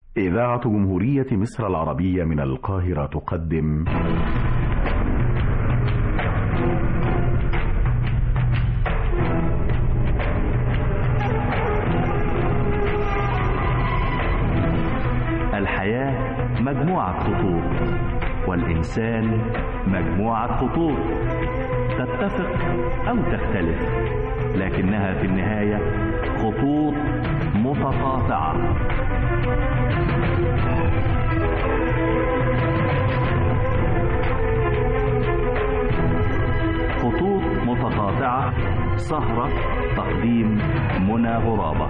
إذاعة جمهورية مصر العربية من القاهرة تقدم الحياة مجموعة خطوط والإنسان مجموعة خطوط تتفق أو تختلف لكنها في النهاية خطوط متقاطعة خطوط متقاطعة سهرة تقديم منى غرابة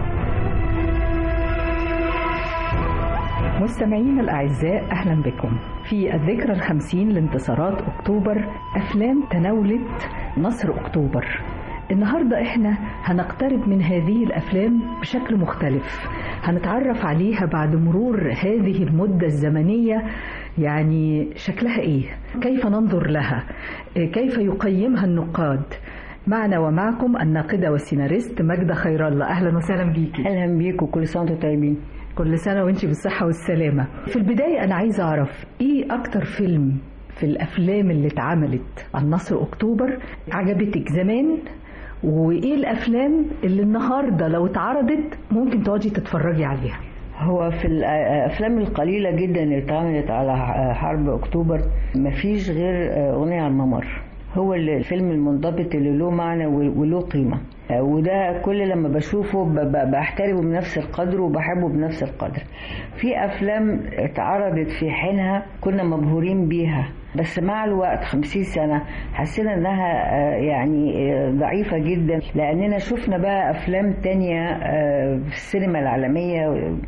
مستمعين الأعزاء أهلا بكم في الذكرى الخمسين لانتصارات أكتوبر أفلام تناولت نصر أكتوبر النهاردة إحنا هنقترب من هذه الأفلام بشكل مختلف هنتعرف عليها بعد مرور هذه المدة الزمنية يعني شكلها إيه كيف ننظر لها كيف يقيمها النقاد معنا ومعكم الناقدة والسيناريست ماجدة خير الله أهلا وسهلا بيكي اهلا بيك وكل سنه وانتم طيبين كل سنة وانتي بالصحة والسلامة في البداية أنا عايزة أعرف إيه أكتر فيلم في الأفلام اللي اتعملت عن نصر أكتوبر عجبتك زمان وإيه الأفلام اللي النهاردة لو اتعرضت ممكن تقعدي تتفرجي عليها هو في الافلام القليله جدا اللي اتعملت على حرب اكتوبر مفيش غير اغنيه على الممر هو الفيلم المنضبط اللي له معنى وله قيمه وده كل لما بشوفه بحترمه بنفس القدر وبحبه بنفس القدر في افلام اتعرضت في حينها كنا مبهورين بيها بس مع الوقت خمسين سنة حسينا انها يعني ضعيفة جدا لاننا شفنا بقى افلام تانية في السينما العالمية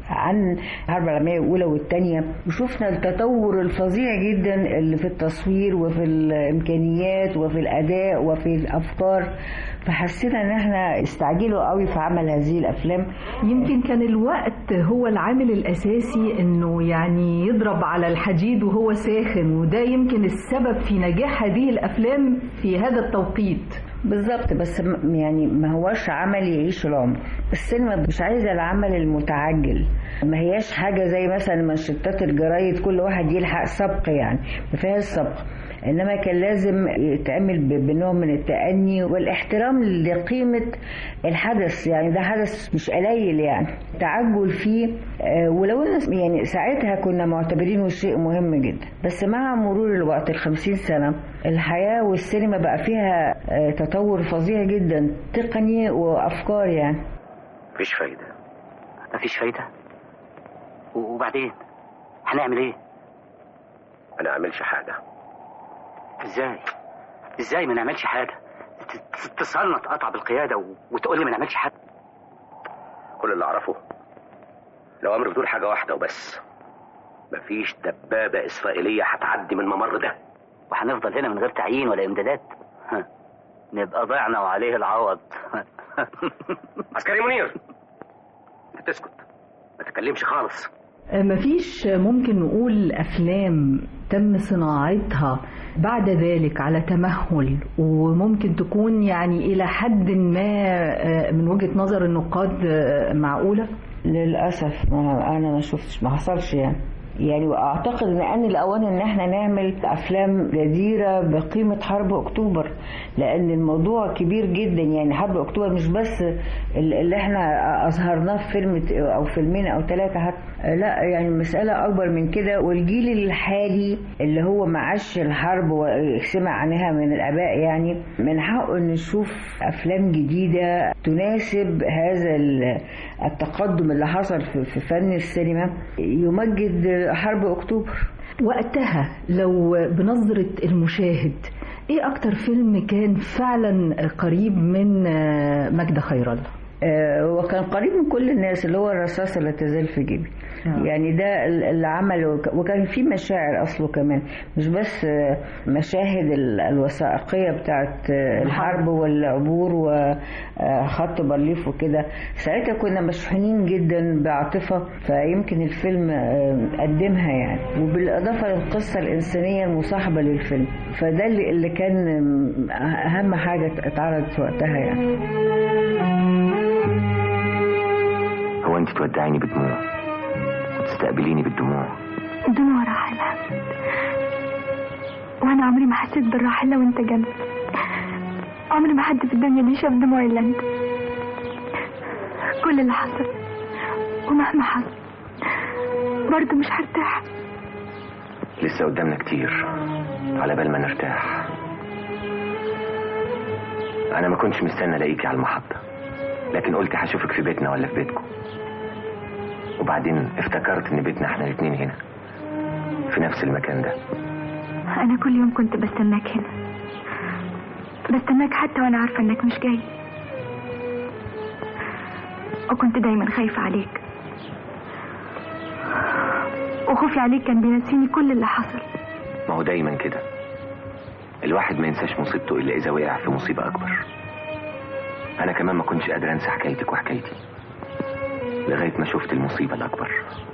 عن الحرب العالمية الاولى والتانية وشفنا التطور الفظيع جدا اللي في التصوير وفي الامكانيات وفي الاداء وفي الافكار فحسينا ان احنا استعجلوا قوي في عمل هذه الافلام يمكن كان الوقت هو العامل الاساسي انه يعني يضرب على الحديد وهو ساخن وده يمكن السبب في نجاح هذه الافلام في هذا التوقيت بالظبط بس يعني ما هوش عمل يعيش العمر السينما مش عايزه العمل المتعجل ما هياش حاجه زي مثلا منشطات الجرايد كل واحد يلحق سبق يعني ما فيهاش سبق انما كان لازم يتعمل بنوع من التأني والاحترام لقيمة الحدث يعني ده حدث مش قليل يعني تعجل فيه ولو يعني ساعتها كنا معتبرينه شيء مهم جدا بس مع مرور الوقت الخمسين سنة الحياة والسينما بقى فيها تطور فظيع جدا تقني وأفكار يعني مفيش فايدة مفيش فايدة وبعدين هنعمل ايه؟ ما نعملش حاجة ازاي ازاي ما نعملش حاجه تصنط قطع بالقياده وتقول لي ما نعملش حاجه كل اللي اعرفه لو امر بتقول حاجه واحده وبس مفيش دبابه اسرائيليه هتعدي من الممر ده وهنفضل هنا من غير تعيين ولا امدادات نبقى ضعنا وعليه العوض عسكري منير تسكت ما تتكلمش خالص مفيش ممكن نقول أفلام تم صناعتها بعد ذلك على تمهل وممكن تكون يعني إلى حد ما من وجهة نظر النقاد معقولة؟ للأسف أنا ما شفتش ما حصلش يعني يعني واعتقد ان ان الاوان ان احنا نعمل افلام جديره بقيمه حرب اكتوبر لان الموضوع كبير جدا يعني حرب اكتوبر مش بس اللي احنا اظهرناه في فيلم او فيلمين او ثلاثه حتى لا يعني مساله اكبر من كده والجيل الحالي اللي هو ما عاش الحرب وسمع عنها من الاباء يعني من حقه انه يشوف افلام جديده تناسب هذا التقدم اللي حصل في فن السينما يمجد حرب اكتوبر وقتها لو بنظرة المشاهد ايه اكتر فيلم كان فعلا قريب من مجد خير الله وكان قريب من كل الناس اللي هو الرصاصة لا تزال في جيبي يعني ده اللي عمله وكان في مشاعر اصله كمان مش بس مشاهد الوثائقيه بتاعت الحرب والعبور وخط بارليف وكده ساعتها كنا مشحونين جدا بعاطفه فيمكن الفيلم قدمها يعني وبالاضافه للقصه الانسانيه المصاحبه للفيلم فده اللي كان اهم حاجه اتعرضت وقتها يعني هو انت تودعيني بدموع تستقبليني بالدموع دموع راحل وانا عمري ما حسيت بالراحة الا وانت جنبي عمري ما حد في الدنيا دي شاف دموعي الا انت كل اللي حصل ومهما حصل برضه مش هرتاح لسه قدامنا كتير على بال ما نرتاح انا ما كنتش مستني الاقيكي على المحطة لكن قلت هشوفك في بيتنا ولا في بيتكم وبعدين افتكرت ان بيتنا احنا الاتنين هنا في نفس المكان ده انا كل يوم كنت بستناك هنا بستناك حتى وانا عارفة انك مش جاي وكنت دايما خايفة عليك وخوفي عليك كان بينسيني كل اللي حصل ما هو دايما كده الواحد ما ينساش مصيبته الا اذا وقع في مصيبة اكبر انا كمان ما كنتش قادر انسى حكايتك وحكايتي لغاية ما شفت المصيبة الاكبر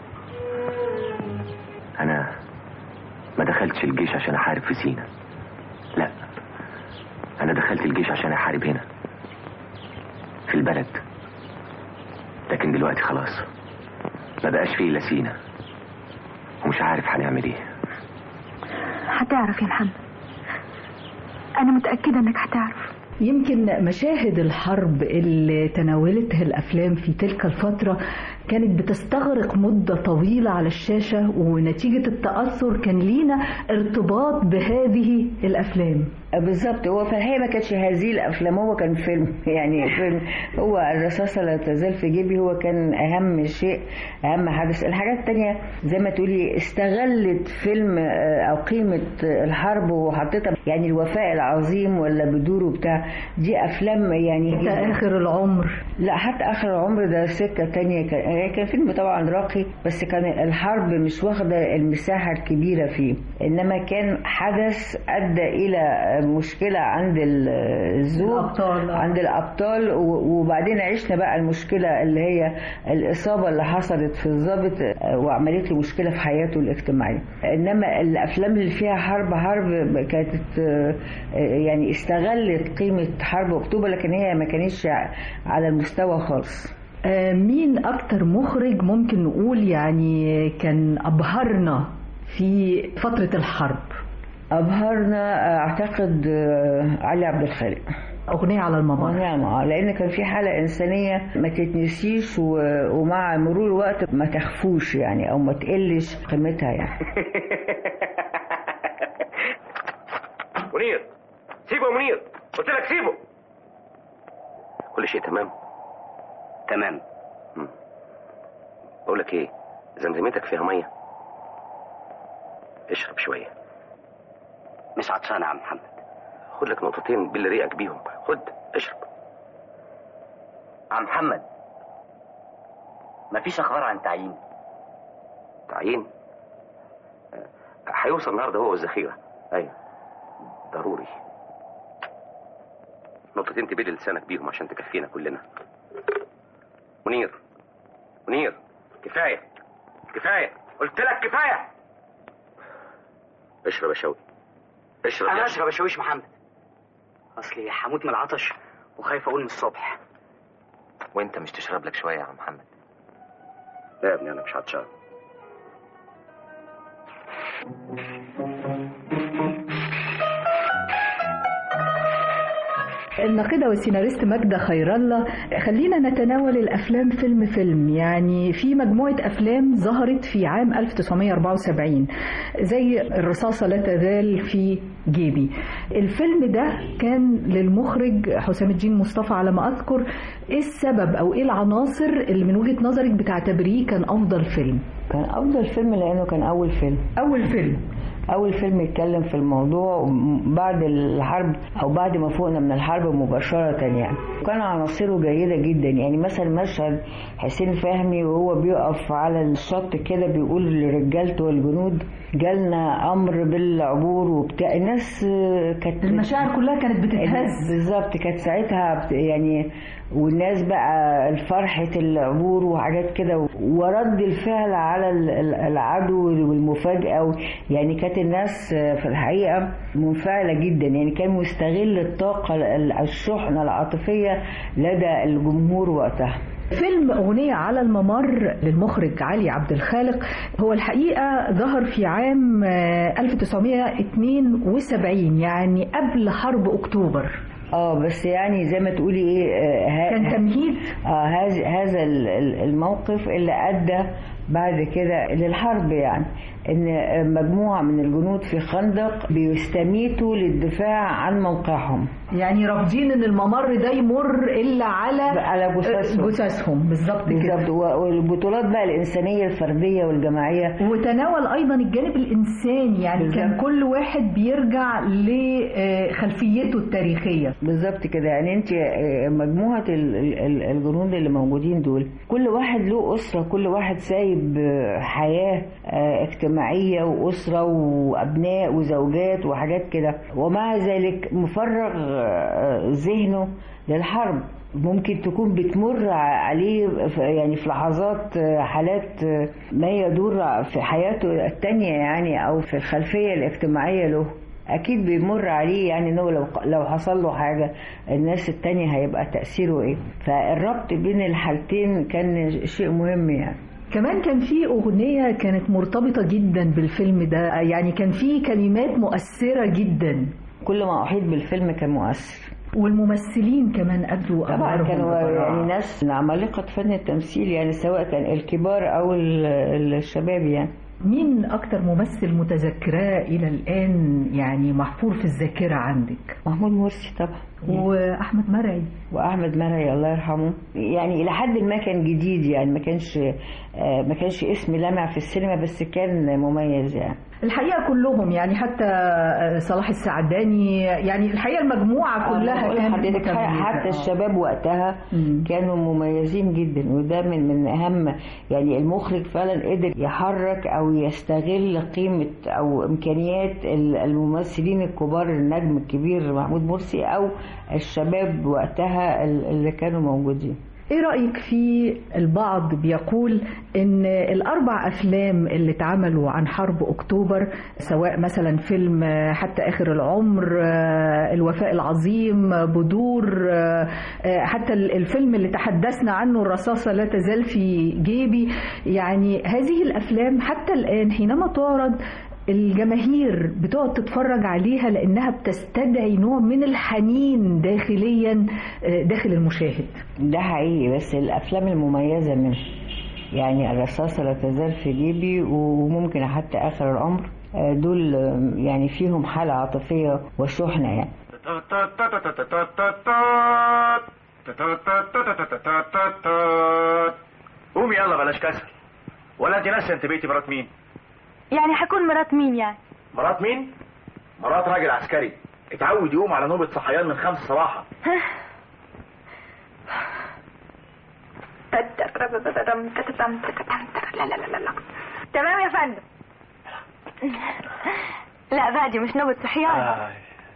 انا ما دخلتش الجيش عشان احارب في سينا لا انا دخلت الجيش عشان احارب هنا في البلد لكن دلوقتي خلاص ما بقاش فيه الا سينا ومش عارف هنعمل ايه هتعرف يا محمد انا متأكدة انك هتعرف يمكن مشاهد الحرب اللي تناولتها الافلام في تلك الفتره كانت بتستغرق مده طويله على الشاشه ونتيجه التاثر كان لينا ارتباط بهذه الافلام بالظبط هو في الحقيقه ما كانتش هذه الافلام هو كان فيلم يعني فيلم هو الرصاصه لا تزال في جيبي هو كان اهم شيء اهم حدث الحاجات التانية زي ما تقولي استغلت فيلم آه، او قيمه الحرب وحطيتها يعني الوفاء العظيم ولا بدوره بتاع دي افلام يعني حتى اخر العمر لا حتى اخر العمر ده سكه تانية كان يعني كان فيلم طبعا راقي بس كان الحرب مش واخده المساحه الكبيره فيه انما كان حدث ادى الى مشكله عند الزوج الأبطال. عند الابطال و- وبعدين عشنا بقى المشكله اللي هي الاصابه اللي حصلت في الضابط وعملت له مشكله في حياته الاجتماعيه انما الافلام اللي فيها حرب حرب كانت آه، يعني استغلت قيمه حرب اكتوبر لكن هي ما كانتش على المستوى خالص آه، مين اكتر مخرج ممكن نقول يعني كان ابهرنا في فتره الحرب أبهرنا أعتقد آه، علي عبد الخالق اغنيه على الممر نعم آه، لأن كان في حالة إنسانية ما تتنسيش و- ومع مرور الوقت ما تخفوش يعني أو ما تقلش قيمتها يعني منير سيبه يا منير قلت لك سيبه كل شيء تمام تمام بقول لك ايه زمزمتك فيها ميه اشرب شويه مش عطشان يا عم محمد خد لك نقطتين باللي ريقك بيهم خد اشرب عم محمد مفيش اخبار عن تعيين تعيين آه، هيوصل النهارده هو والذخيره ايوه ضروري نقطتين تبل لسانك بيهم عشان تكفينا كلنا منير منير كفايه كفايه قلت لك كفايه اشرب يا شوقي اشرب انا يا اشرب يا شويش محمد اصلي هموت من العطش وخايف اقول من الصبح وانت مش تشرب لك شويه يا عم محمد لا يا ابني انا مش عطشان الناقدة والسيناريست ماجدة خير الله خلينا نتناول الأفلام فيلم فيلم يعني في مجموعة أفلام ظهرت في عام 1974 زي الرصاصة لا تزال في جيبي الفيلم ده كان للمخرج حسام الدين مصطفى على ما أذكر إيه السبب أو إيه العناصر اللي من وجهة نظرك بتعتبريه كان أفضل فيلم كان أفضل فيلم لأنه كان أول فيلم أول فيلم أول فيلم يتكلم في الموضوع بعد الحرب أو بعد ما فوقنا من الحرب مباشرة يعني كان عناصره جيدة جدا يعني مثلا مشهد حسين فهمي وهو بيقف على الشط كده بيقول لرجالته والجنود جالنا أمر بالعبور وبتاع الناس كانت المشاعر كلها كانت بتتهز بالظبط كانت ساعتها بت- يعني والناس بقى فرحة العبور وحاجات كده ورد الفعل على ال- ال- العدو والمفاجأة و- يعني كانت الناس في الحقيقة منفعلة جدا يعني كان مستغل الطاقة ال- الشحنة العاطفية لدى الجمهور وقتها فيلم أغنية على الممر للمخرج علي عبد الخالق هو الحقيقة ظهر في عام آه، 1972 يعني قبل حرب أكتوبر اه بس يعني زي ما تقولي ايه آه، ها- كان تمهيد اه هذا هذا ال- ال- الموقف اللي ادى بعد كده للحرب يعني ان مجموعه من الجنود في خندق بيستميتوا للدفاع عن موقعهم يعني رافضين ان الممر ده يمر الا على على جثثهم. جثثهم بالظبط كده بالظبط و- والبطولات بقى الانسانيه الفرديه والجماعيه وتناول ايضا الجانب الانساني يعني بالظبط. كان كل واحد بيرجع لخلفيته التاريخيه بالظبط كده يعني انت آه، مجموعه ال- ال- ال- الجنود اللي موجودين دول كل واحد له اسره كل واحد سايب آه، حياه آه، اجتماعيه واسره وابناء وزوجات وحاجات كده ومع ذلك مفرغ آه، ذهنه للحرب ممكن تكون بتمر عليه في- يعني في لحظات آه، حالات آه، ما يدور في حياته التانية يعني او في الخلفيه الاجتماعيه له اكيد بيمر عليه يعني انه لو لو حصل له حاجه الناس التانية هيبقى تاثيره ايه فالربط بين الحالتين كان شيء مهم يعني كمان كان في أغنية كانت مرتبطة جدا بالفيلم ده يعني كان في كلمات مؤثرة جدا كل ما احيط بالفيلم كان مؤثر والممثلين كمان أدوا طبعا أدوارهم كانوا ببراعة. يعني ناس من عمالقه فن التمثيل يعني سواء كان الكبار او ال- الشباب يعني مين أكتر ممثل متذكراه إلى الآن يعني محفور في الذاكرة عندك محمود مرسي طبعا وأحمد مرعي واحمد مرعي الله يرحمه يعني الى حد ما كان جديد يعني ما كانش آه، ما كانش اسم لامع في السينما بس كان مميز يعني الحقيقة كلهم يعني حتى صلاح السعداني يعني الحقيقة المجموعة كلها بقول كانت لحضرتك متميزة. حتى آه. الشباب وقتها مم. كانوا مميزين جدا وده من من اهم يعني المخرج فعلا قدر يحرك او يستغل قيمه او امكانيات ال- الممثلين الكبار النجم الكبير محمود مرسي او الشباب وقتها ال- اللي كانوا موجودين ايه رأيك في البعض بيقول ان الاربع افلام اللي اتعملوا عن حرب اكتوبر سواء مثلا فيلم حتى اخر العمر الوفاء العظيم بدور حتى الفيلم اللي تحدثنا عنه الرصاصة لا تزال في جيبي يعني هذه الافلام حتى الان حينما تعرض الجماهير بتقعد تتفرج عليها لانها بتستدعي نوع من الحنين داخليا داخل المشاهد ده حقيقي بس الافلام المميزه منه يعني الرصاصه لا تزال في جيبي وممكن حتى اخر العمر آه، دول آه، يعني فيهم حاله عاطفيه وشحنه يعني قومي يلا بلاش كسل ولا انت ناسيه انت بيتي مرات مين يعني هكون مرات مين يعني مرات مين مرات راجل عسكري اتعود يقوم على نوبة صحيان من خمسة صباحا لا لا لا لا لا تمام يا فندم لا بقى دي مش نوبة صحيان آه.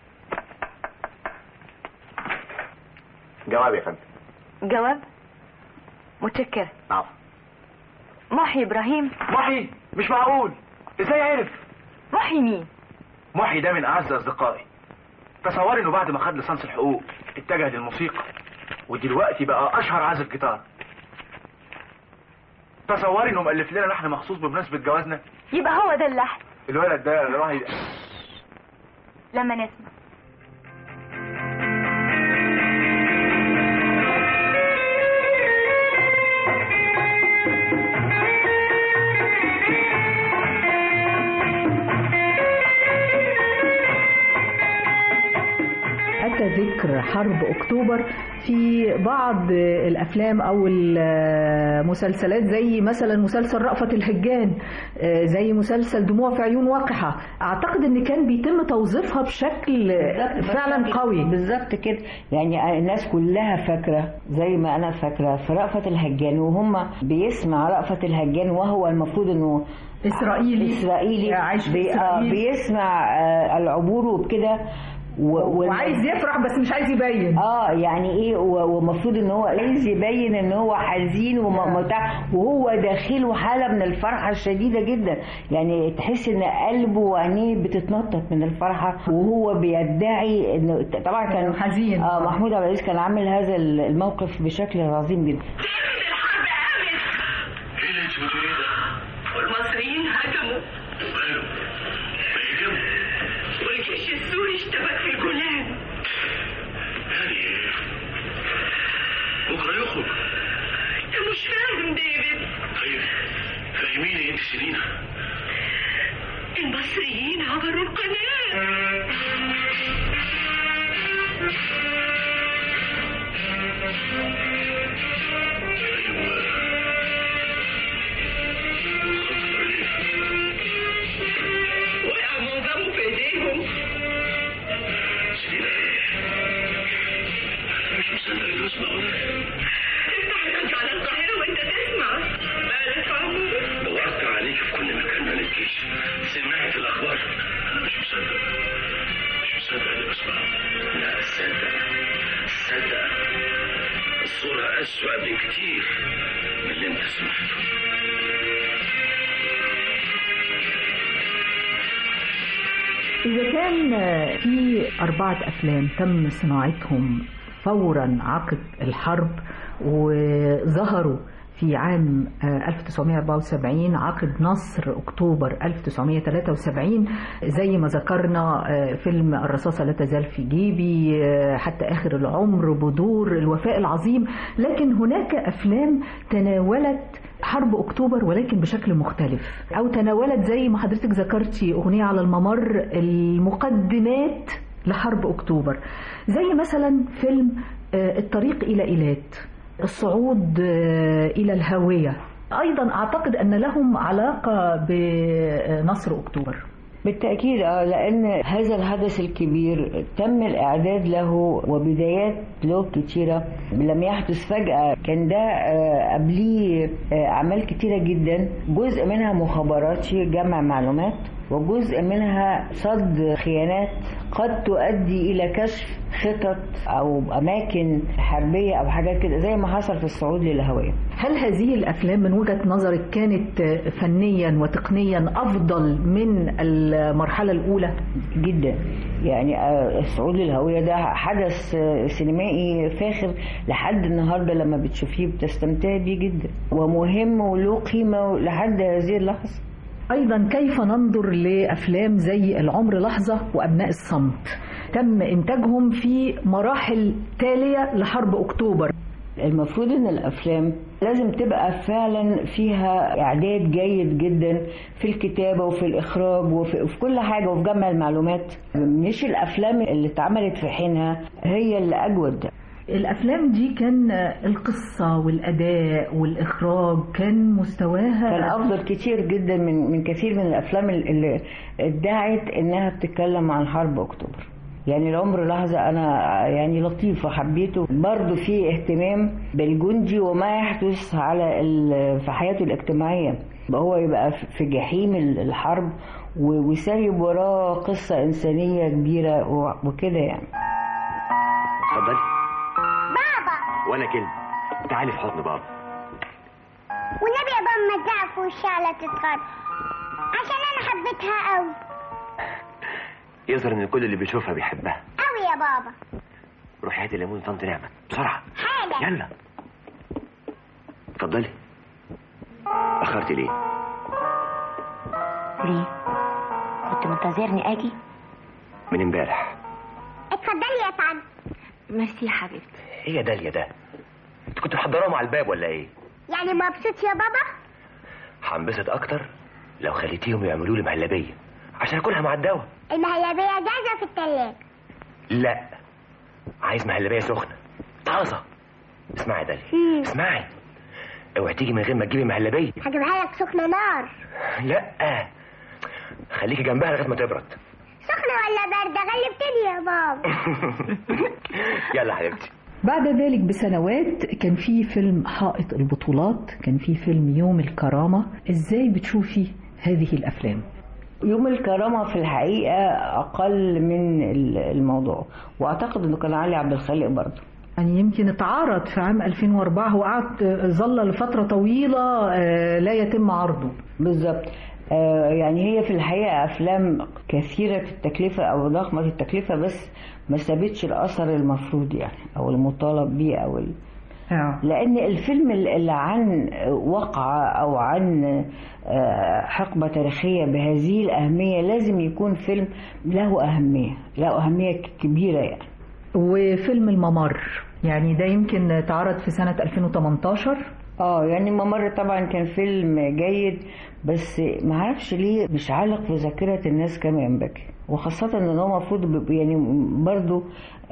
جواب يا فندم جواب متشكرة نعم محي إبراهيم محي مش معقول ازاي عرف محي مين محي ده من اعز اصدقائي تصوري انه بعد ما خد ليسانس الحقوق اتجه للموسيقى ودلوقتي بقى اشهر عازف جيتار تصوري انه مؤلف لنا لحن مخصوص بمناسبة جوازنا يبقى هو ده اللحن الولد ده راح لما نسمع أتى ذكر حرب أكتوبر في بعض الأفلام أو المسلسلات زي مثلا مسلسل رأفت الهجان زي مسلسل دموع في عيون واقحة أعتقد أن كان بيتم توظيفها بشكل فعلا قوي بالظبط كده يعني الناس كلها فاكره زي ما انا فاكره في رأفت الهجان وهم بيسمع رأفت الهجان وهو المفروض انه إسرائيلي اسرائيلي عايش في بي آه إسرائيل. بيسمع آه العبور وبكده و... و... وعايز يفرح بس مش عايز يبين اه يعني ايه و- ومفروض ان هو عايز يبين ان هو حزين ومتع وهو داخله حاله من الفرحه الشديده جدا يعني تحس ان قلبه وعينيه بتتنطط من الفرحه وهو بيدعي انه طبعا كان حزين. اه محمود عبد العزيز كان عامل هذا الموقف بشكل عظيم جدا الحرب قامت ايه اللي انت بتقوليه ده؟ والمصريين هجموا ماله؟ بيهجموا والجيش السوري اشتبك في الجولان يعني بكره يخرج انت مش فاهم ديفيد طيب فهميني انت سنينة المصريين عبروا القناة خطر ايه؟ وقع معظمهم في ايديهم سنينة ايه؟ أنا مش مصدق اللي بسمعه ده افتح الراديو على القاهرة وانت تسمع مالك يا عمور دورت عليك في كل مكان ما لقيتكيش سمعت الاخبار انا مش مصدق مش مصدق اللي بسمعه لا صدق صدق الصورة أسوأ بكتير من اللي انت سمعته إذا كان في أربعة أفلام تم صناعتهم فورا عقب الحرب وظهروا في عام آه، 1974 عقب نصر أكتوبر 1973 زي ما ذكرنا آه، فيلم الرصاصة لا تزال في جيبي آه، حتى آخر العمر بدور الوفاء العظيم لكن هناك أفلام تناولت حرب اكتوبر ولكن بشكل مختلف او تناولت زي ما حضرتك ذكرتي اغنيه على الممر المقدمات لحرب اكتوبر زي مثلا فيلم آه، الطريق الى ايلات الصعود آه، الى الهاويه ايضا اعتقد ان لهم علاقه بنصر اكتوبر بالتأكيد اه لأن هذا الحدث الكبير تم الإعداد له وبدايات له كتيرة لم يحدث فجأة كان ده آه، قبليه آه، أعمال كتيرة جدا جزء منها مخابراتي جمع معلومات وجزء منها صد خيانات قد تؤدي إلى كشف خطط أو أماكن حربية أو حاجات كده زي ما حصل في الصعود للهوية هل هذه الافلام من وجهه نظرك كانت آه، فنيا وتقنيا افضل من المرحله الاولى جدا يعني آه، الصعود للهوية ده حدث آه، سينمائي فاخر لحد النهاردة لما بتشوفيه بتستمتعي بيه جدا ومهم وله قيمة لحد هذه اللحظة ايضا كيف ننظر لافلام زي العمر لحظه وابناء الصمت تم انتاجهم في مراحل تاليه لحرب اكتوبر المفروض ان الافلام لازم تبقى فعلا فيها اعداد جيد جدا في الكتابه وفي الاخراج وفي, وفي كل حاجه وفي جمع المعلومات مش الافلام اللي اتعملت في حينها هي اللي اجود الافلام دي كان القصه والاداء والاخراج كان مستواها كان افضل كتير جدا من من كثير من الافلام اللي ادعت انها بتتكلم عن حرب اكتوبر يعني العمر لحظة أنا يعني لطيف وحبيته برضه في اهتمام بالجندي وما يحدث على ال- في حياته الاجتماعية هو يبقى في جحيم الحرب و- وسايب وراه قصة إنسانية كبيرة و- وكده يعني اتفضلي بابا ولا كلمة تعالي في حضن بابا والنبي يا بابا ما تعرف وش على تتغر عشان انا حبيتها قوي يظهر ان كل اللي بيشوفها بيحبها قوي يا بابا روحي هاتي ليمون طنط نعمة بسرعة حالا يلا اتفضلي اخرتي ليه ليه كنت منتظرني اجي من امبارح اتفضلي يا طنط ميرسي يا حبيبتي ايه يا داليا ده انت كنت محضراهم على الباب ولا ايه يعني مبسوط يا بابا هنبسط اكتر لو خليتيهم يعملوا لي مهلبيه عشان اكلها مع الدواء المهلبية جاهزة في التلاجة لا عايز مهلبيه سخنه طازه اسمعي يا داليا مم. اسمعي اوعي تيجي من غير ما تجيبي مهلبيه هجيبها لك سخنة نار لا خليكي جنبها لغايه ما تبرد سخنة ولا باردة غلبتني يا بابا يلا حبيبتي بعد ذلك بسنوات كان في فيلم حائط البطولات كان في فيلم يوم الكرامة ازاي بتشوفي هذه الافلام يوم الكرامة في الحقيقة أقل من الموضوع وأعتقد أنه كان علي عبد الخالق برضه يعني يمكن اتعرض في عام 2004 هو قعد ظل لفترة طويلة لا يتم عرضه بالظبط يعني هي في الحقيقة أفلام كثيرة التكلفة أو ضخمة التكلفة بس ما سابتش الأثر المفروض يعني أو المطالب به أو ال... لأن الفيلم اللي عن وقعة أو عن حقبة تاريخية بهذه الأهمية لازم يكون فيلم له أهمية له أهمية كبيرة يعني وفيلم الممر يعني ده يمكن اتعرض في سنة 2018 اه يعني الممر طبعا كان فيلم جيد بس ما اعرفش ليه مش عالق في ذاكرة الناس كما ينبغي وخاصة ان هو المفروض يعني برضو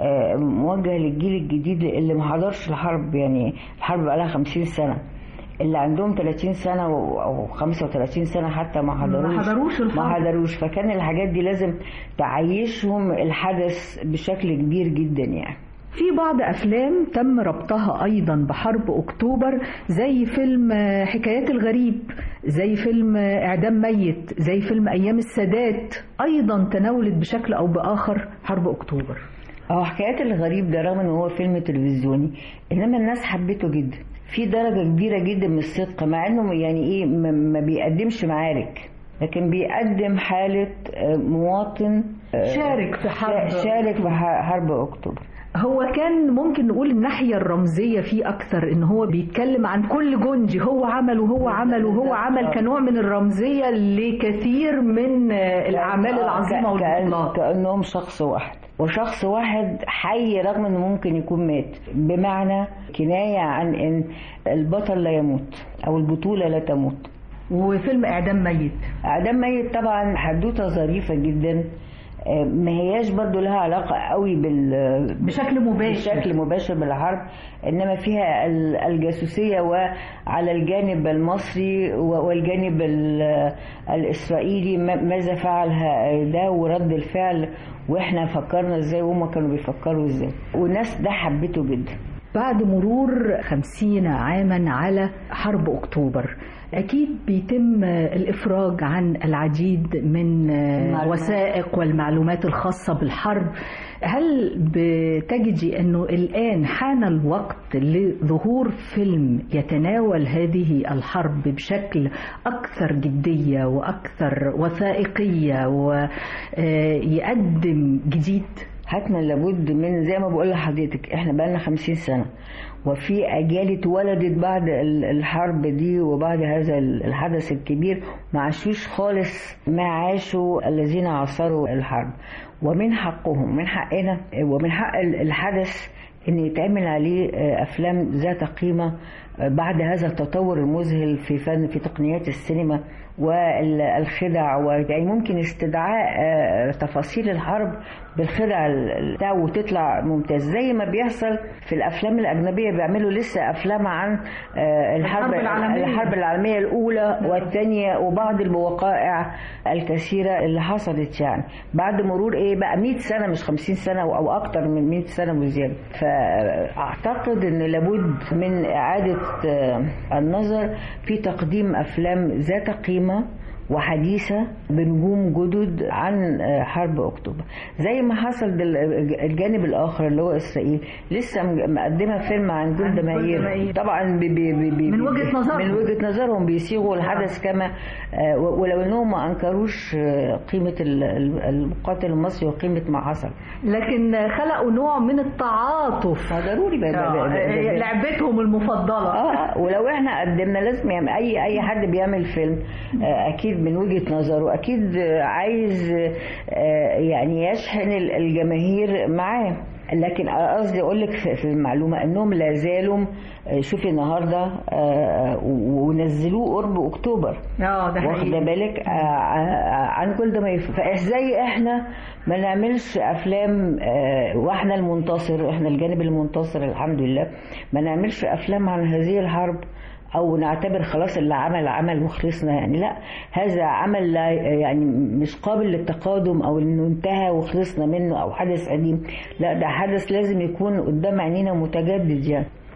موجه للجيل الجديد اللي ما حضرش الحرب يعني الحرب بقى لها 50 سنة اللي عندهم 30 سنة أو 35 سنة حتى ما حضروش ما حضروش الحرب ما حضروش فكان الحاجات دي لازم تعيشهم الحدث بشكل كبير جدا يعني في بعض أفلام تم ربطها أيضا بحرب أكتوبر زي فيلم حكايات الغريب زي فيلم إعدام ميت زي فيلم أيام السادات أيضا تناولت بشكل أو بآخر حرب أكتوبر أو حكايات الغريب ده رغم إن هو فيلم تلفزيوني إنما الناس حبته جدا في درجة كبيرة جدا من الصدق مع إنه يعني إيه ما بيقدمش معارك لكن بيقدم حالة مواطن شارك في حرب شارك في حرب أكتوبر هو كان ممكن نقول الناحية الرمزية فيه أكثر إن هو بيتكلم عن كل جندي هو عمل وهو عمل وهو عمل كنوع من الرمزية لكثير من الأعمال العظيمة والبطولات كأنهم شخص واحد وشخص واحد حي رغم انه ممكن يكون مات بمعنى كناية عن ان البطل لا يموت او البطولة لا تموت وفيلم اعدام ميت اعدام ميت طبعا حدوته ظريفة جدا ما هياش برضو لها علاقة قوي بال بشكل مباشر بشكل مباشر بالحرب إنما فيها الجاسوسية وعلى الجانب المصري والجانب الإسرائيلي ماذا فعل ده ورد الفعل وإحنا فكرنا إزاي وهم كانوا بيفكروا إزاي والناس ده حبته جدا بعد مرور خمسين عاما على حرب أكتوبر أكيد بيتم الإفراج عن العديد من الوثائق والمعلومات الخاصة بالحرب هل بتجدي أنه الآن حان الوقت لظهور فيلم يتناول هذه الحرب بشكل أكثر جدية وأكثر وثائقية ويقدم جديد؟ حتما لابد من زي ما بقول لحضرتك احنا بقالنا خمسين سنة وفي أجيال اتولدت بعد الحرب دي وبعد هذا الحدث الكبير ما عاشوش خالص ما عاشوا الذين عاصروا الحرب ومن حقهم من حقنا ومن حق الحدث ان يتعمل عليه افلام ذات قيمه بعد هذا التطور المذهل في فن في تقنيات السينما والخدع ويعني ممكن استدعاء تفاصيل الحرب بالخدع بتاع وتطلع ممتاز زي ما بيحصل في الافلام الاجنبيه بيعملوا لسه افلام عن الحرب العالميه الحرب العالميه الاولى والثانيه وبعض الوقائع الكثيره اللي حصلت يعني بعد مرور ايه بقى 100 سنه مش 50 سنه او اكتر من 100 سنه وزياده فاعتقد ان لابد من اعاده النظر في تقديم افلام ذات قيمه وحديثة بنجوم جدد عن حرب أكتوبر زي ما حصل الجانب الآخر اللي هو إسرائيل لسه مقدمة فيلم عن جولدا مائير طبعا بي بي بي من وجهة نظرهم من وجهة نظرهم بيصيغوا الحدث كما ولو أنهم ما أنكروش قيمة المقاتل المصري وقيمة ما حصل لكن خلقوا نوع من التعاطف ضروري لعبتهم المفضلة اه ولو احنا قدمنا لازم يعني اي اي حد بيعمل فيلم اكيد من وجهة نظره أكيد عايز يعني يشحن الجماهير معاه لكن قصدي اقول لك في المعلومه انهم لا زالوا شوفي النهارده ونزلوه قرب اكتوبر اه ده واخده بالك عن كل ده ما فازاي احنا ما نعملش افلام واحنا المنتصر احنا الجانب المنتصر الحمد لله ما نعملش افلام عن هذه الحرب او نعتبر خلاص اللي عمل عمل وخلصنا يعني لا هذا عمل لا يعني مش قابل للتقادم او انه انتهى وخلصنا منه او حدث قديم لا ده حدث لازم يكون قدام عينينا متجدد يعني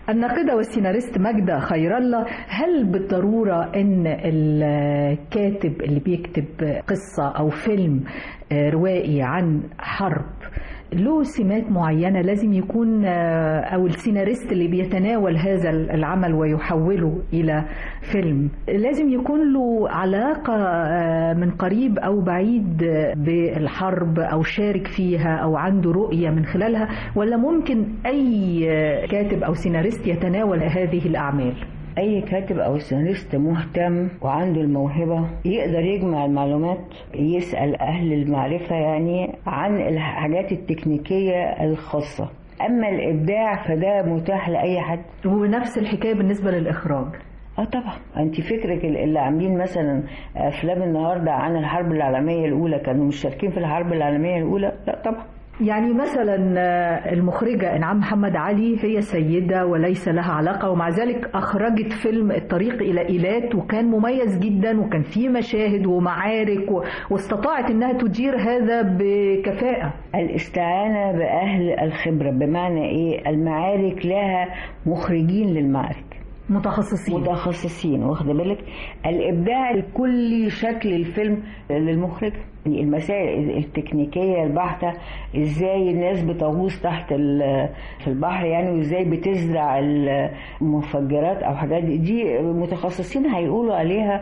الناقدة والسيناريست ماجدة خير الله هل بالضرورة أن الكاتب اللي بيكتب قصة أو فيلم روائي عن حرب له سمات معينة لازم يكون أو السيناريست اللي بيتناول هذا العمل ويحوله إلى فيلم لازم يكون له علاقة من قريب أو بعيد بالحرب أو شارك فيها أو عنده رؤية من خلالها ولا ممكن أي كاتب أو سيناريست يتناول هذه الأعمال اي كاتب او سيناريست مهتم وعنده الموهبه يقدر يجمع المعلومات يسال اهل المعرفه يعني عن الحاجات التكنيكيه الخاصه اما الابداع فده متاح لاي حد ونفس الحكايه بالنسبه للاخراج اه طبعا انت فكرك اللي عاملين مثلا افلام النهارده عن الحرب العالميه الاولى كانوا مشاركين في الحرب العالميه الاولى لا طبعا يعني مثلا المخرجة إنعام محمد علي هي سيدة وليس لها علاقة ومع ذلك أخرجت فيلم الطريق إلى إيلات وكان مميز جدا وكان فيه مشاهد ومعارك واستطاعت أنها تدير هذا بكفاءة الاستعانة بأهل الخبرة بمعنى إيه المعارك لها مخرجين للمعارك متخصصين متخصصين واخد بالك الابداع لكل شكل الفيلم للمخرج يعني المسائل التكنيكيه البحته ازاي الناس بتغوص تحت في البحر يعني وازاي بتزرع المفجرات او حاجات دي متخصصين هيقولوا عليها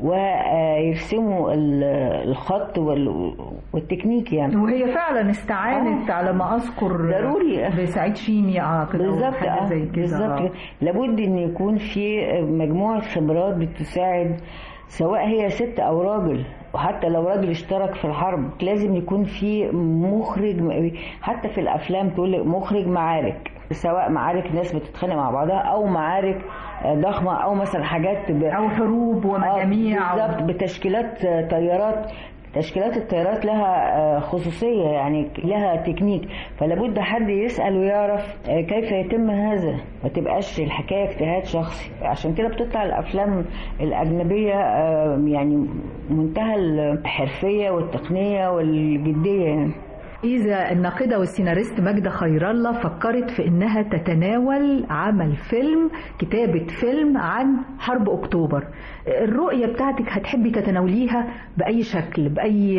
ويرسموا الخط والتكنيك يعني وهي فعلا استعانت آه. على ما اذكر ضروري بسعيد شيمي اعتقد بالظبط آه. بالظبط آه. لابد ان يكون في مجموعه خبرات بتساعد سواء هي ست او راجل وحتى لو راجل اشترك في الحرب لازم يكون في مخرج حتى في الافلام تقول مخرج معارك سواء معارك ناس بتتخانق مع بعضها او معارك ضخمه او مثلا حاجات ب... او حروب ومجاميع بالظبط بتشكيلات طيارات تشكيلات الطيارات لها خصوصية يعني لها تكنيك فلابد حد يسأل ويعرف كيف يتم هذا ما تبقاش الحكاية اجتهاد شخصي عشان كده بتطلع الأفلام الأجنبية يعني منتهى الحرفية والتقنية والجدية يعني. إذا الناقدة والسيناريست ماجدة خير الله فكرت في إنها تتناول عمل فيلم كتابة فيلم عن حرب أكتوبر الرؤية بتاعتك هتحبي تتناوليها بأي شكل بأي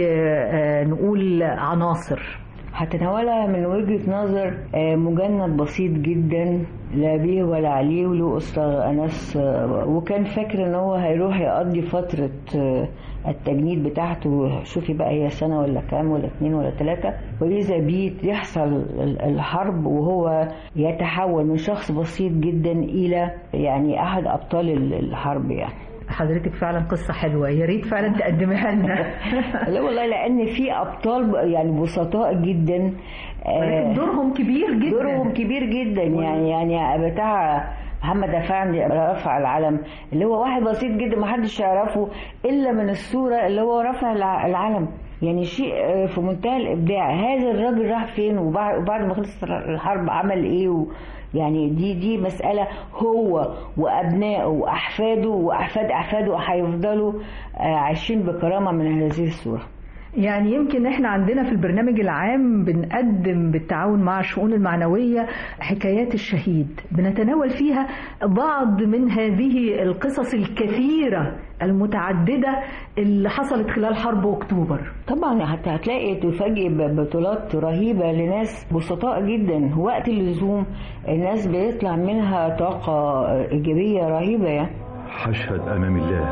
نقول عناصر هتناولها من وجهة نظر مجند بسيط جدا لا بيه ولا عليه وله أسرة أناس وكان فاكر إن هو هيروح يقضي فترة التجنيد بتاعته شوفي بقى هي سنة ولا كام ولا اتنين ولا تلاتة وإذا بيه يحصل الحرب وهو يتحول من شخص بسيط جدا إلى يعني أحد أبطال الحرب يعني حضرتك فعلا قصة حلوة يا ريت فعلا تقدمها لنا لا والله لأن في أبطال يعني بسطاء جدا ولكن دورهم كبير جدا دورهم كبير جدا يعني يعني بتاع محمد افندي رفع العلم اللي هو واحد بسيط جدا ما حدش يعرفه الا من الصوره اللي هو رفع العلم يعني شيء في منتهى الابداع هذا الراجل راح فين وبعد ما خلص الحرب عمل ايه و يعني دي دي مسألة هو وأبنائه وأحفاده وأحفاد أحفاده هيفضلوا عايشين بكرامة من هذه الصورة يعني يمكن احنا عندنا في البرنامج العام بنقدم بالتعاون مع الشؤون المعنوية حكايات الشهيد بنتناول فيها بعض من هذه القصص الكثيرة المتعددة اللي حصلت خلال حرب أكتوبر طبعا حتى هتلاقي تفاجئ ببطولات رهيبة لناس بسطاء جدا وقت اللزوم الناس بيطلع منها طاقة إيجابية رهيبة يعني حشهد أمام الله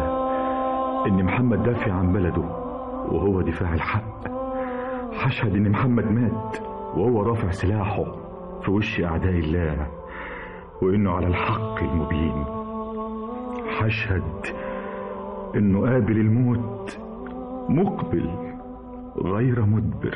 إن محمد دافع عن بلده وهو دفاع الحق حشهد ان محمد مات وهو رافع سلاحه في وش اعداء الله وانه على الحق المبين حشهد انه قابل الموت مقبل غير مدبر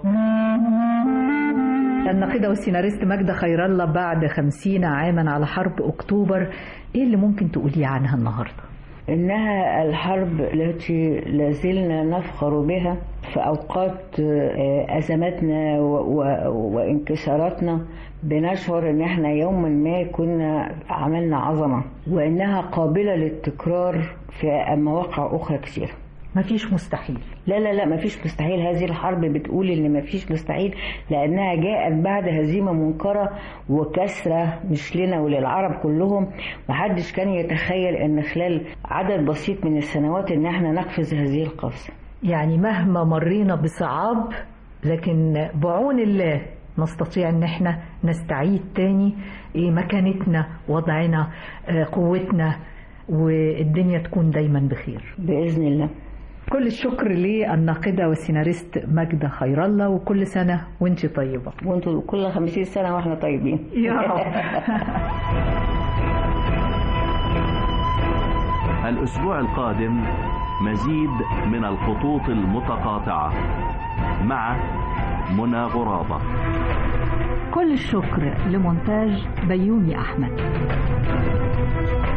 الناقدة والسيناريست ماجدة خير الله بعد خمسين عاما على حرب أكتوبر إيه اللي ممكن تقوليه عنها النهاردة؟ إنها الحرب التي لازلنا نفخر بها في أوقات أزماتنا وانكساراتنا بنشعر إن إحنا يوما ما كنا عملنا عظمة وإنها قابلة للتكرار في مواقع أخرى كثيرة مفيش مستحيل لا لا لا مفيش مستحيل هذه الحرب بتقول ان مفيش مستحيل لانها جاءت بعد هزيمه منكره وكسره مش لنا وللعرب كلهم محدش كان يتخيل ان خلال عدد بسيط من السنوات ان احنا نقفز هذه القفزه يعني مهما مرينا بصعاب لكن بعون الله نستطيع ان احنا نستعيد تاني إيه مكانتنا وضعنا آه، قوتنا والدنيا تكون دايما بخير باذن الله كل الشكر للناقدة والسيناريست ماجدة خير الله وكل سنة وانت طيبة وانتوا كل خمسين سنة واحنا طيبين يا رب الأسبوع القادم مزيد من الخطوط المتقاطعة مع منى غرابة كل الشكر لمونتاج بيومي أحمد